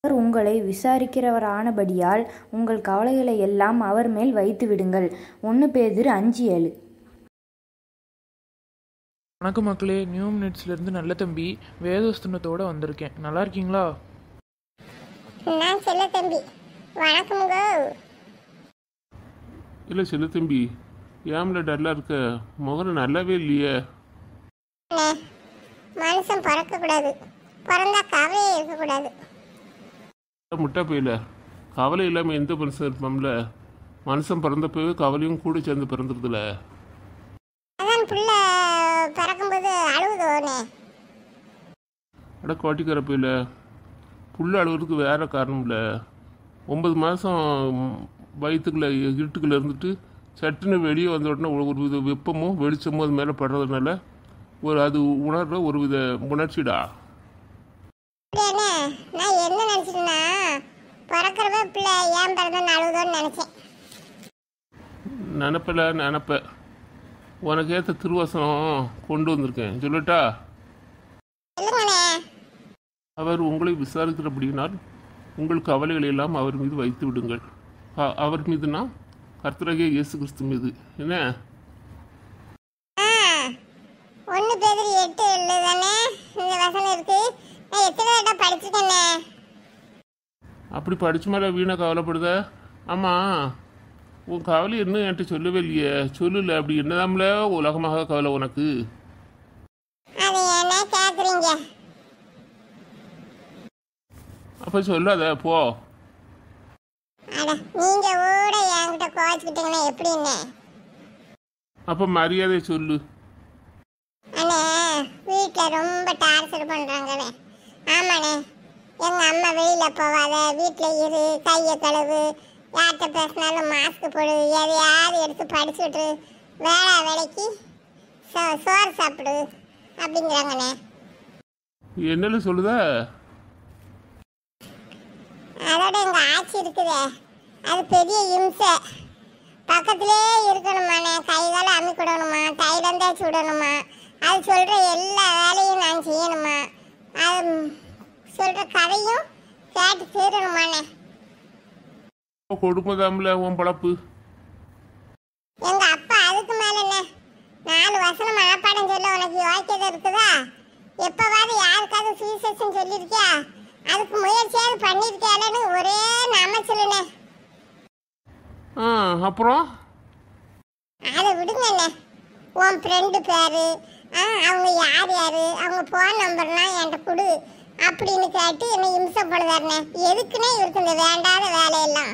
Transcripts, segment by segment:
அவர் உங்களை விசாரிக்கிறவரானபடியால் உங்கள் கவலைகளை எல்லாம் அவர் மேல் வைத்து விடுங்கள் ஒன்று பேதிரு அஞ்சு ஏழு வணக்கம் மக்களே நியூ மினிட்ஸ்லேருந்து நல்ல தம்பி வேதஸ்துனத்தோட வந்திருக்கேன் நல்லா இருக்கீங்களா நான் செல்ல தம்பி வணக்கமுங்க இல்லை செல்லு தம்பி ஏம்ல டல்லாக இருக்க முகம் நல்லாவே இல்லையே அண்ணே, மனுஷன் பிறக்கக்கூடாது பிறந்தா கவலையே இருக்கக்கூடாது முட்டா போயில கவலை இல்லாமல் எந்த மனுஷன் இருப்போம்ல மனுஷன் பிறந்தப்பவே கவலையும் கூட சேர்ந்து பிறந்துருதுல அதான் பிள்ளை பிறக்கும்போது அழுகுதோனே அட கோட்டிக்கார போயில புள்ள அழுகுறதுக்கு வேற காரணம் இல்லை ஒன்பது மாதம் வயிற்றுக்குள்ள இருட்டுக்குள்ள இருந்துட்டு சட்டுன்னு வெளியே வந்த உடனே ஒரு ஒரு வித வெப்பமும் வெளிச்சமும் அது மேலே படுறதுனால ஒரு அது உணர்ற ஒரு வித உணர்ச்சிடா அப்படியாண்ணே நான் என்ன நினச்சிட்டேன்னா பிறக்கிறப்ப பிள்ளை ஏன் பிறந்தன்னு அழுகுதோன்னு நினச்சேன் நினப்பில் நினப்ப உனக்கு ஏற்ற திருவசனம் கொண்டு வந்திருக்கேன் சொல்லட்டா இல்லைங்கண்ணே அவர் உங்களை விசாரிக்கிறபடியினால் உங்கள் கவலைகளை எல்லாம் அவர் மீது வைத்து விடுங்கள் அ- அவர் மீதுனா கர்த்தராகிய இயேசு கிறிஸ்து மீது என்ன ஆ ஒன்று பேதிரி எட்டு ஏழு தானே இந்த வசனம் இருக்கு நான் எத்தனை தடவை படிச்சிருக்கேண்ணே அப்படி படிச்சு மேலே வீணாக கவலைப்படுத ஆமாம் உன் கவலை என்ன என்கிட்ட சொல்லவே இல்லையே சொல்லல அப்படி என்னதாம்ல உலகமாக கவலை உனக்கு அது என்ன கேட்குறீங்க அப்போ சொல்லாத போ அட நீங்க கூட என்கிட்ட கோச்சுக்கிட்டீங்கன்னா எப்படின்னு அப்போ மரியாதை சொல்லு அண்ணே வீட்டில் ரொம்ப டார்ச்சர் பண்ணுறாங்கண்ணே ஆமாண்ணே எங்கள் அம்மா வெளியில் போகாத வீட்டில் இரு கையை கழுவு யார்கிட்ட பேசினாலும் மாஸ்க் போடு எதையாவது எடுத்து படிச்சுட்டு வேலை வேலைக்கு சோ சோறு சாப்பிடு அப்படிங்கிறாங்கண்ணே என்னல சொல்லுத அதோட எங்கள் ஆட்சி இருக்குதே அது பெரிய இம்சை பக்கத்திலே இருக்கணுமாண்ணே கை கால அமுக்கி விடணுமா தைலம் தேய்ச்சி விடணுமா அது சொல்கிற எல்லா வேலையும் நான் செய்யணுமா அது சொல்கிற கதையும் கேட்டு தீரணுமாண்ணே கொடுமைதாம்ல உன் பழப்பு எங்கள் அப்பா அதுக்கு மேலே என்ன நாலு வசனம் மனப்பாடம் சொல்ல உனக்கு யோக்கியதை இருக்குதா எப்போவாவது யாருக்காவது சீசன் சொல்லியிருக்கியா அதுக்கு முயற்சியாவது பண்ணியிருக்கியாலன்னு ஒரே நாம சொல்லுண்ணே ஆ அப்புறம் அதை விடுங்கண்ணே உன் ஃப்ரெண்டு பேரு ஆ அவங்க யார் யாரு அவங்க ஃபோன் நம்பர்னா என்கிட்ட கொடு அப்படின்னு கேட்டு என்னை இம்சப்படுதாருண்ணே எதுக்குன்னே இவருக்கு இந்த வேண்டாத வேலையெல்லாம்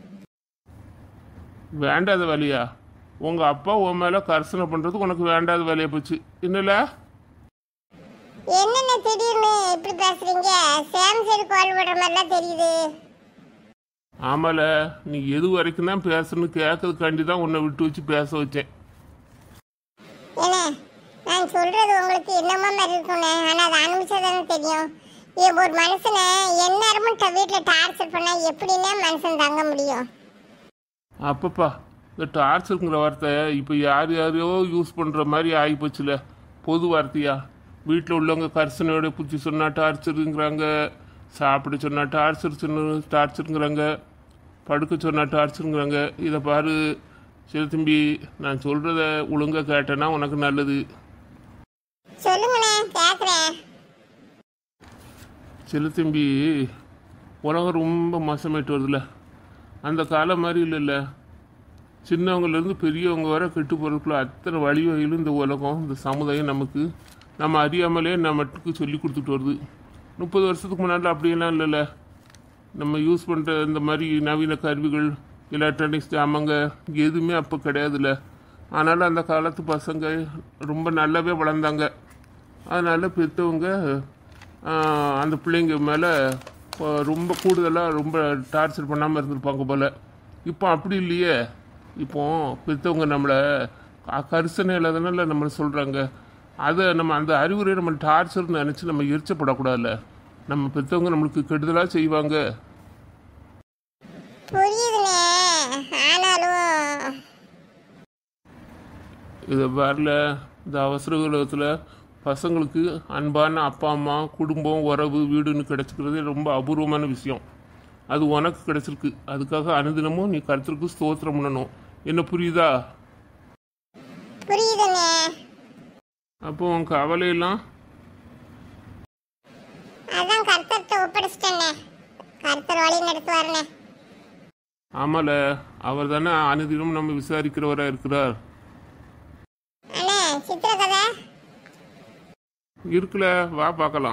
வேண்டாத வேலையா உங்க அப்பா உன் மேல கர்சனை பண்றது உனக்கு வேண்டாத வேலையா போச்சு என்னல என்னென்ன திடீர்னு இப்படி பேசுறீங்க சேம் சைடு கால் பண்ற மாதிரிலாம் தெரியுது ஆமால நீ எது வரைக்கும் தான் பேசணும்னு கேட்கறதுக்காண்டி தான் உன்னை விட்டு வச்சு பேச வச்சேன் ஏண்ணே நான் சொல்றது உங்களுக்கு என்னமா மாதிரி இருக்குண்ணே ஆனா அதை அனுபவிச்சாதானே தெரியும் இது ஒரு மனுஷனை எந்நேரமும் ட- வீட்டுல டார்ச்சர் பண்ணா எப்படின்னே மனுஷன் தாங்க முடியும் அப்பப்பா இந்த டார்ச்சருங்கிற வார்த்தை இப்போ யார் யாரையோ யூஸ் பண்ணுற மாதிரி ஆகிப்போச்சுல பொது வார்த்தையா வீட்டில் உள்ளவங்க கர்சனையோட பிடிச்சி சொன்னால் டார்ச்சருங்கிறாங்க சாப்பிட சொன்னால் டார்ச்சர் சொன்ன டார்ச்சருங்கிறாங்க படுக்க சொன்னால் டார்ச்சருங்கிறாங்க இதை பாரு சரி தம்பி நான் சொல்கிறத ஒழுங்காக கேட்டேன்னா உனக்கு நல்லது சொல்லுங்கண்ணே கேக்குறேன் செல்லு தம்பி உலகம் ரொம்ப மோசமாயிட்டு வருதுல்ல அந்த காலம் மாதிரி இல்லைல்ல சின்னவங்கலேருந்து பெரியவங்க வர கெட்டு போகிறதுக்குள்ள அத்தனை வழி வகையிலும் இந்த உலகம் இந்த சமுதாயம் நமக்கு நம்ம அறியாமலே நமக்கு சொல்லி கொடுத்துட்டு வருது முப்பது வருஷத்துக்கு முன்னாடி அப்படியெல்லாம் இல்லைல்ல நம்ம யூஸ் பண்ணுற இந்த மாதிரி நவீன கருவிகள் எலக்ட்ரானிக்ஸ் ஜாமாங்க எதுவுமே அப்போ கிடையாதுல்ல அதனால் அந்த காலத்து பசங்க ரொம்ப நல்லாவே வளர்ந்தாங்க அதனால் பெற்றவங்க ஆஹ், அந்த பிள்ளைங்க மேலே ரொம்ப கூடுதலாக ரொம்ப டார்ச்சர் பண்ணாமல் இருந்திருப்பாங்க போல் இப்போ அப்படி இல்லையே இப்போ பெற்றவங்க நம்மளை க- கரிசனை இல்லாதனால நம்மளை சொல்கிறாங்க அதை நம்ம அந்த அறிவுரை நம்ம டார்ச்சர்னு நினச்சி நம்ம எரிச்சப்படக்கூடாதுல்ல நம்ம பெற்றவங்க நம்மளுக்கு கெடுதலாக செய்வாங்க புரியுதுண்ணே ஆனாலும் இதை வரல இந்த அவசர உலகத்தில் பசங்களுக்கு அன்பான அப்பா அம்மா குடும்பம் உறவு வீடுன்னு கிடைச்சிக்கிறதே ரொம்ப அபூர்வமான விஷயம் அது உனக்கு கிடைச்சிருக்கு அதுக்காக அனுதினமும் நீ கருத்திற்கு ஸ்தோத்திரம் பண்ணணும் என்ன புரியுதா புரியுதுங்க அப்போ உன் கவலையெல்லாம் அதான் கர்த்தர்கிட்ட ஒப்படைச்சிட்டேண்ணே கர்த்தர் வழி நடத்துவாருண்ணே ஆமால அவர் தானே அனுதினம் நம்ம விசாரிக்கிறவராக இருக்கிறார் அண்ணே சித்திரக்கதை இருக்குல்ல வா பார்க்கலாம்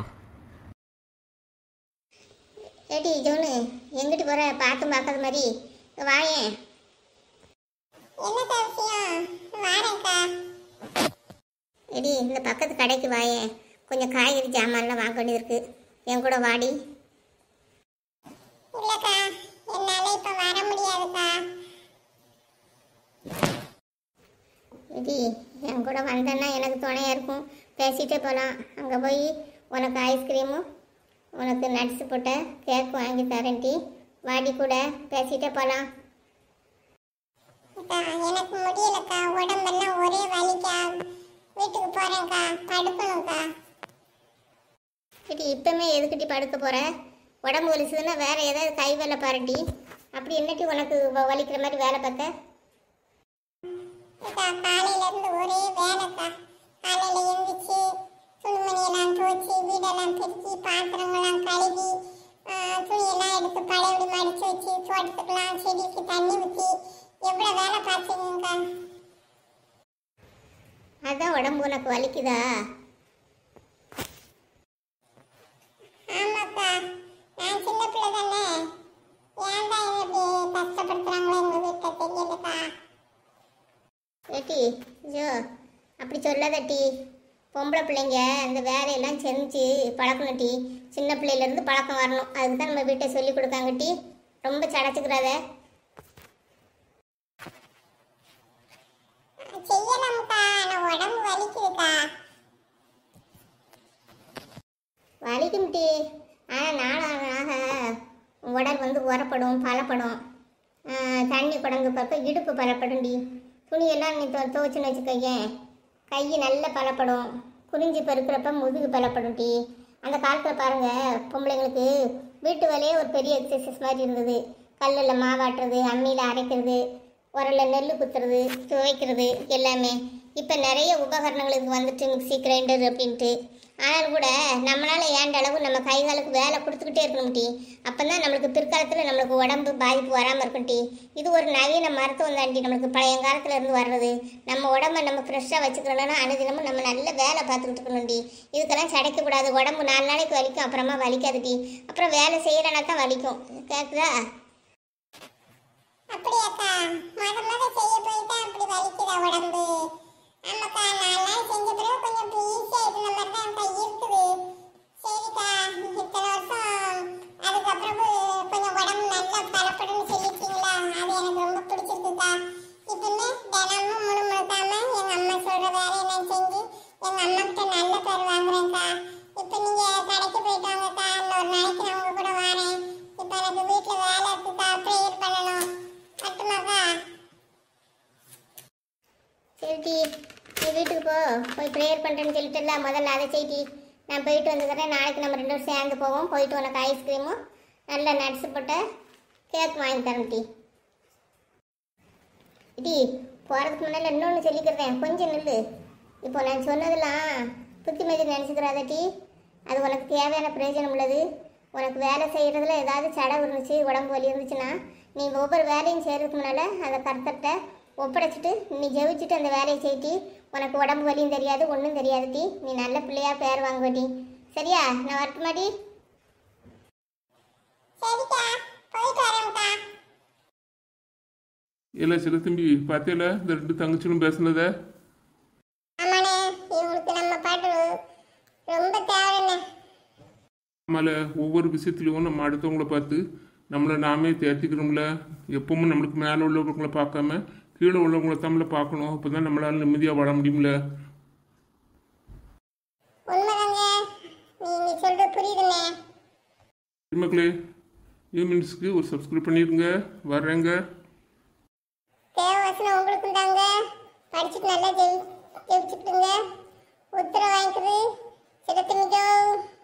ஏடி ஜோனு எங்கிட்டு போற பார்த்து பார்க்காத மாதிரி இங்க வாயேன் என்னக்கா விஷயம் வாரேன்க்கா எடி இந்த பக்கத்து கடைக்கு வாயேன் கொஞ்சம் காய்கறி ஜாமான்லாம் வாங்க வேண்டியது இருக்கு என் கூட வாடி இல்லக்கா என்னால இப்ப வர முடியாதுக்கா எடி என் கூட வந்தேன்னா எனக்கு துணையா இருக்கும் பேசிட்டே போகலாம் அங்கே போய் உனக்கு ஐஸ்கிரீமும் உனக்கு நட்ஸ் போட்ட கேக் வாங்கி தரேன்டி வாடி கூட பேசிட்டே போகலாம் எனக்கு முடியலக்கா உடம்பெல்லாம் ஒரே வலிக்கா வீட்டுக்கு போறேன்க்கா படுக்கணும்க்கா கிட்டி இப்பவுமே எதுக்கிட்டி படுக்க போற உடம்பு வலிச்சதுன்னா வேற ஏதாவது கை வேலை பாருடி அப்படி என்னட்டி உனக்கு வ- வலிக்கிற மாதிரி வேலை பார்த்த காலையில இருந்து ஒரே வேலைக்கா காலையில எழுந்திரிச்சு துணிமணியெல்லாம் துவைச்சு வீடெல்லாம் பெருக்கி பாத்திரங்கள்லாம் கழுவி ஆஹ், துணியெல்லாம் எடுத்து பழையபடி மடிச்சு வச்சு தோட்டத்துக்குலாம் செடிக்கு தண்ணி ஊற்றி எவ்வளோ வேலை பார்த்துருக்கீங்கக்கா அதான் உடம்பு உனக்கு வலிக்குதா ஆமாக்கா நான் சின்ன பிள்ளை தானே ஏன் தான் இப்படி கஷ்டப்படுத்துறாங்களோ எங்கள் வீட்டில் தெரியலக்கா ஏட்டி ஜோ அப்படி சொல்லாதட்டி பொம்பளை பிள்ளைங்க அந்த வேலையெல்லாம் செஞ்சு பழக்கணும் டி சின்ன பிள்ளையிலேருந்து பழக்கம் வரணும் அதுக்கு தான் நம்ம வீட்டை சொல்லி கொடுக்காங்க டி ரொம்ப சடைச்சிக்கிறாத செய்யலாம்க்கா ஆனால் உடம்பு வலிக்குதுக்கா வலிக்கும் டி ஆனால் நாளாக ஆக உடல் வந்து உரப்படும் பலப்படும் ஆஹ் தண்ணி குடங்கு பார்க்க இடுப்பு பலப்படும் டி துணியெல்லாம் நீ துவ துவச்சுன்னு வச்சுக்கோயேன் கை நல்லா பலப்படும் குறிஞ்சி பருக்கிறப்ப முதுகு பலப்படும் டி அந்த காலத்தில் பாருங்கள் பொம்பளைங்களுக்கு வீட்டு வேலையே ஒரு பெரிய எக்ஸசைஸ் மாதிரி இருந்தது கல்லில் மாவாட்டுறது அம்மியில் அரைக்கிறது உரலில் நெல் குத்துறது துவைக்கிறது எல்லாமே இப்போ நிறைய உபகரணங்கள் இதுக்கு வந்துட்டு மிக்ஸி கிரைண்டர் அப்படின்ட்டு ஆனாலும் கூட நம்மளால ஏண்ட அளவு நம்ம கை காலுக்கு வேலை கொடுத்துக்கிட்டே இருக்கணும் டி அப்போ தான் நம்மளுக்கு பிற்காலத்தில் நம்மளுக்கு உடம்பு பாதிப்பு வராமல் இருக்கும் டி இது ஒரு நவீன மருத்துவம் தாண்டி நம்மளுக்கு பழைய காலத்தில் இருந்து வர்றது நம்ம உடம்ப நம்ம ஃப்ரெஷ்ஷாக வச்சுக்கணும்னா அனுதினமும் நம்ம நல்ல வேலை பார்த்துக்கிட்டு இருக்கணும் டி இதுக்கெல்லாம் சடைக்கக்கூடாது உடம்பு நாலு நாளைக்கு வலிக்கும் அப்புறமா வலிக்காது டி அப்புறம் வேலை செய்யறனா தான் வலிக்கும் கேட்குதா அப்படியாக்கா மத மத செய்ய போய் தான் அப்படி வலிக்குதா உடம்பு ஆமாக்கா நாலு நாள் செஞ்ச பிறகு கொஞ்சம் ஈஸியா இருந்த மாதிரி தான் கை இருக்குது சரிக்கா இத்தனை வருஷம் அதுக்கப்புறம் கொஞ்சம் உடம்பு நல்லா பலப்படும் சொல்லிட்டீங்களா அது எனக்கு ரொம்ப பிடிச்சிருக்குக்கா இப்பவுமே தினமும் முணுமுணுக்காம எங்க அம்மா சொல்ற வேலையை நான் செஞ்சு எங்க அம்மா கிட்ட நல்ல பேர் வாங்குறேன்க்கா இப்போ நீங்க கடைக்கு போயிட்டு வாங்கக்கா இன்னொரு நாளைக்கு நான் உங்க கூட வரேன் இப்போ எனக்கு வீட்டில் வேலை இருக்குக்கா ப்ரேயர் பண்ணணும் மட்டுமாக்கா சரிடி நீ வீட்டுக்கு போ போய் ப்ரேயர் பண்ணுறேன்னு சொல்லிட்டுல முதல்ல அதை செய்டி நான் போயிட்டு வந்துக்கிறேன் நாளைக்கு நம்ம ரெண்டு பேரும் சேர்ந்து போவோம் போயிட்டு உனக்கு ஐஸ்கிரீமும் நல்ல நட்ஸ் போட்ட கேக் வாங்கி தரேன் டி டி போகிறதுக்கு முன்னால் இன்னொன்று சொல்லிக்கிறேன் கொஞ்சம் நில்லு இப்போ நான் சொன்னதெல்லாம் புத்திமதி நினச்சிக்கிறாத டி அது உனக்கு தேவையான பிரயோஜனம் உள்ளது உனக்கு வேலை செய்கிறதுல ஏதாவது சடவு இருந்துச்சு உடம்பு வலி இருந்துச்சுன்னா நீ ஒவ்வொரு வேலையும் செய்கிறதுக்கு முன்னால் அதை கர்த்தர்கிட்ட ஒப்படைச்சிட்டு நீ ஜெபிச்சுட்டு அந்த வேலையை செய்யிட்டி உனக்கு உடம்பு வலியும் தெரியாது ஒன்றும் தெரியாது டி நீ நல்ல பிள்ளையா பேர் வாங்குவடி சரியா நான் வரட்டுமாடி சரிக்கா போயிட்டு வரேன்க்கா இல்லை சில தம்பி பார்த்தியல இந்த ரெண்டு தங்கச்சியும் பேசுனத ஆமாண்ணே இவங்களுக்கு நம்ம பாட்டு ரொம்ப தேவைண்ணே ஆமால ஒவ்வொரு விஷயத்துலையும் நம்ம அடுத்தவங்கள பார்த்து நம்மளை நாமே தேர்த்திக்கிறோம்ல எப்பவும் நம்மளுக்கு மேலே உள்ளவங்களை பார்க்காம கீழே உள்ளவங்கள தமிழ பார்க்கணும் அப்போ தான் நம்மளால நிம்மதியாக வாழ முடியும்ல உண்மைதாங்க நீங்க சொல்றது புரியுதுண்ணே சரி மக்களே நியூ மினிட்ஸ்க்கு ஒரு சப்ஸ்கிரைப் பண்ணிடுங்க வர்றேங்க தேவ வசனம் உங்களுக்கும் தாங்க படிச்சுட்டு நல்லா ஜெயி ஜெயிச்சுட்டுங்க உத்தரவு வாங்கிக்குது சில திணிக்கோ